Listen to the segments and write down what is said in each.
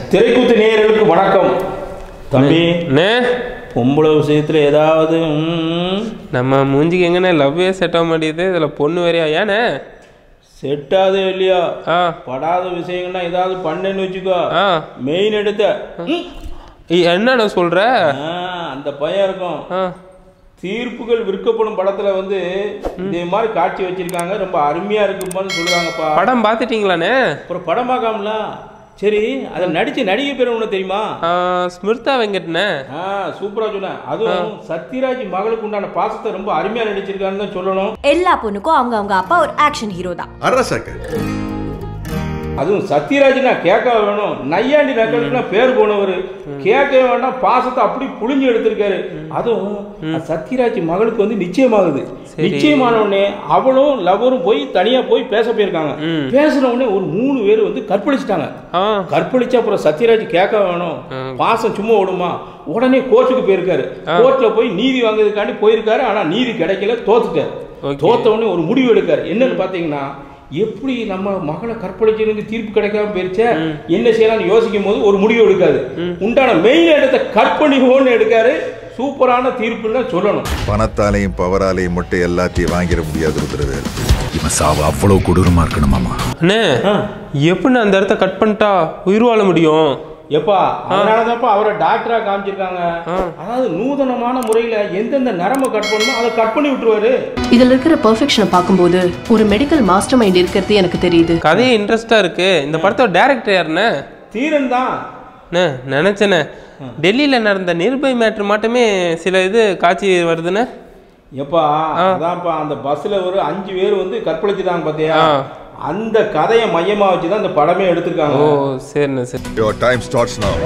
திரைக்கூத்து நேயர்களுக்கு வணக்கம் தம்பி அண்ணே பொம்பளை விஷயத்துல ஏதாவது ம், நம்ம மூஞ்சிக்கு எங்கண்ணே லவ்வே செட் ஆக மாட்டேங்குது இதில் பொண்ணு வேறையா ஏண்ணே செட் ஆகுது இல்லையா ஆ படாத விஷயங்கள்னா ஏதாவது பண்ணேன்னு வச்சுக்கோ ஆ மெயின் எடுத்த ம், இ- என்னண்ணே சொல்கிற ஆ, அந்த பயம் இருக்கும் ஆ தீர்ப்புகள் விற்கப்படும் படத்துல வந்து இதே மாதிரி காட்சி வச்சிருக்காங்க ரொம்ப அருமையா இருக்குமான்னு சொல்லுவாங்கப்பா படம் பார்த்துட்டீங்களாண்ணே அப்புறம் படம் பார்க்காமல சரி அதில் நடிச்ச நடிகை பேர் ஒன்று தெரியுமா ஆ, ஸ்மிருதா வெங்கட்ண்ணே ஆ சூப்பரா சொன்னேன் அதுவும் சத்யராஜ் மகளுக்கு உண்டான பாசத்தை ரொம்ப அருமையா நடிச்சிருக்கான்னு தான் சொல்லணும் எல்லா பொண்ணுக்கும் அவங்க அவங்க அப்பா ஒரு ஆக்ஷன் ஹீரோ தான் அரசக்க அதுவும் சத்யராஜ் நான் கேட்க வேணும் நையாண்டி நக்கலுக்குலாம் பேர் போனவர் கேட்கவே வேண்டாம் பாசத்தை அப்படி புழிஞ்சு எடுத்திருக்காரு அதுவும் சத்யராஜ் மகளுக்கு வந்து நிச்சயமாகுது நிச்சயமான உடனே அவளும் லவரும் போய் தனியா போய் பேச போயிருக்காங்க பேசுன உடனே ஒரு மூணு பேர் வந்து கற்பழிச்சிட்டாங்க ஆ கற்பழிச்சு அப்புறம் சத்யராஜ் கேட்க வேணும் பாசம் சும்மா ஓடுமா உடனே கோர்ட்டுக்கு போயிருக்காரு கோர்ட்ல போய் நீதி வாங்குறதுக்காண்டி போயிருக்காரு ஆனா நீதி கிடைக்கல தோத்துட்டாரு Okay. தோத்த உடனே ஒரு முடிவு எடுக்காரு என்னன்னு பாத்தீங்கன்னா எப்படி நம்ம மகளை கற்பழிச்சதுக்கு தீர்ப்பு கிடைக்காம போயிருச்சே என்ன செய்யலாம்னு யோசிக்கும் போது ஒரு முடிவு எடுக்காது உண்டான மெயின் இடத்தை கட் பண்ணிக்கோன்னு எடுக்காரு சூப்பரான தீர்ப்புன்னு தான் சொல்லணும் பணத்தாலையும் பவராலையும் மட்டும் எல்லாத்தையும் வாங்கிட முடியாது ருத்ரவேல் இவன் சாவு அவ்வளவு கொடூரமா இருக்கணுமாமா அண்ணே எப்படிண்ணே அந்த இடத்த கட் பண்ணிட்டா உயிர் வாழ முடியும் எப்பா அதனாலதான்ப்பா அவரை டாக்டரா காமிச்சிருக்காங்க அதாவது நூதனமான முறையில எந்தெந்த நரம்பை கட் பண்ணணுமோ அதை கட் பண்ணி விட்டுருவாரு இதுல இருக்கிற பெர்ஃபெக்ஷனை பார்க்கும்போது ஒரு மெடிக்கல் மாஸ்டர் மைண்ட் இருக்கிறது எனக்கு தெரியுது கதையே இன்ட்ரெஸ்டாக இருக்கு இந்த படத்தோட டேரக்டர் யாருண்ணே தீரன் தான் அண்ணே நினச்சேண்ணே டெல்லியில் நடந்த நிர்பய் மேட்ரு மட்டுமே சில இது காட்சி வருதுண்ணே எப்பா அதான்ப்பா அந்த பஸ்ல ஒரு அஞ்சு பேர் வந்து கற்பழிச்சுட்டாங்க பாத்தியா ஆ. அந்த கதையை மையமா வச்சு தான் இந்த படமே எடுத்திருக்காங்க ஓ சரிண்ணே சரி யோர் டைம் ஸ்டார்ட்ஸ் நவ்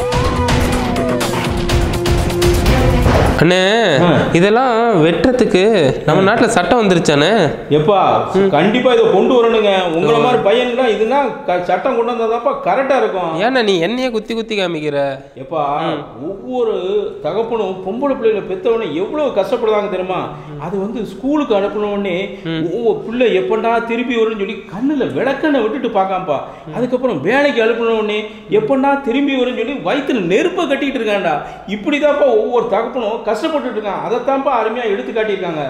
அண்ணே இதெல்லாம் வெட்டுறதுக்கு நம்ம நாட்டில் சட்டம் வந்துருச்சாண்ணே எப்பா கண்டிப்பா இதை கொண்டு வரணுங்க உங்களை மாதிரி பையனுக்குலாம் இதுனா க- சட்டம் கொண்டு வந்தாதாப்பா கரெக்டா இருக்கும் ஏண்ணே நீ என்னையே குத்தி குத்தி காமிக்கிற எப்பா ஒவ்வொரு தகப்பனும் பொம்பளை பிள்ளைகளை பெத்தவனே எவ்வளவு கஷ்டப்படுவாங்க தெரியுமா அது வந்து ஸ்கூலுக்கு அனுப்பின உடனே ஒவ்வொரு பிள்ளை எப்படா திருப்பி வரும்னு சொல்லி கண்ணுல விளக்கண்ணை விட்டுட்டு பார்க்காமப்பா அதுக்கப்புறம் வேலைக்கு அனுப்பின உடனே எப்படா திரும்பி வரும்னு சொல்லி வயித்துல நெருப்பை கட்டிட்டு இருக்கான்டா இப்படிதான்ப்பா ஒவ்வொரு தகப்பனும் கஷ்டப்பட்டுட்டு இருக்கான் அதைத்தான்ப்பா அருமையா எடுத்து காட்டியிருக்காங்க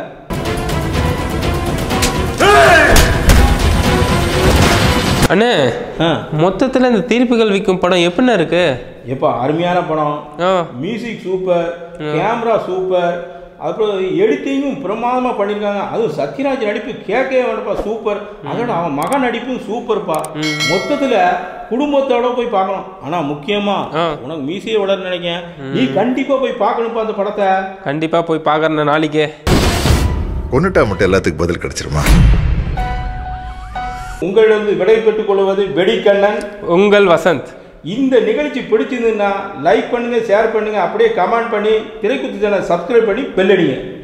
அண்ணே ஆ. மொத்தத்தில் இந்த தீர்ப்புகள் விற்கும் படம் எப்படிண்ணே இருக்கு எப்பா அருமையான படம் ஆ மியூசிக் சூப்பர் கேமரா சூப்பர் அப்புறம் எடிட்டிங்கும் பிரமாதமாக பண்ணியிருக்காங்க அதுவும் சத்யராஜ் நடிப்பு கேட்கவே வேண்டப்பா சூப்பர் அதோட அவன் மகன் நடிப்பும் சூப்பர்ப்பா மொத்தத்தில் குடும்பத்தோட போய் பார்க்கணும் ஆனால் முக்கியமாக ஆ. உனக்கு மீசையை வளர நினைக்கேன் நீ கண்டிப்பாக போய் பார்க்கணும்ப்பா அந்த படத்தை கண்டிப்பாக போய் பார்க்குறேண்ணே நாளைக்கே கொன்னுட்டா மட்டும் எல்லாத்துக்கும் பதில் கிடைச்சிருமா உங்களிடம் விடை பெற்றுக் கொள்வது வெடிக்கண்ணன் உங்கள் வசந்த் இந்த நிகழ்ச்சி பிடிச்சிருந்ததுன்னா லைக் பண்ணுங்க ஷேர் பண்ணுங்க அப்படியே கமெண்ட் பண்ணி திரைக்குத்து சேனல் சப்ஸ்கிரைப் பண்ணி பெல் அடிங்க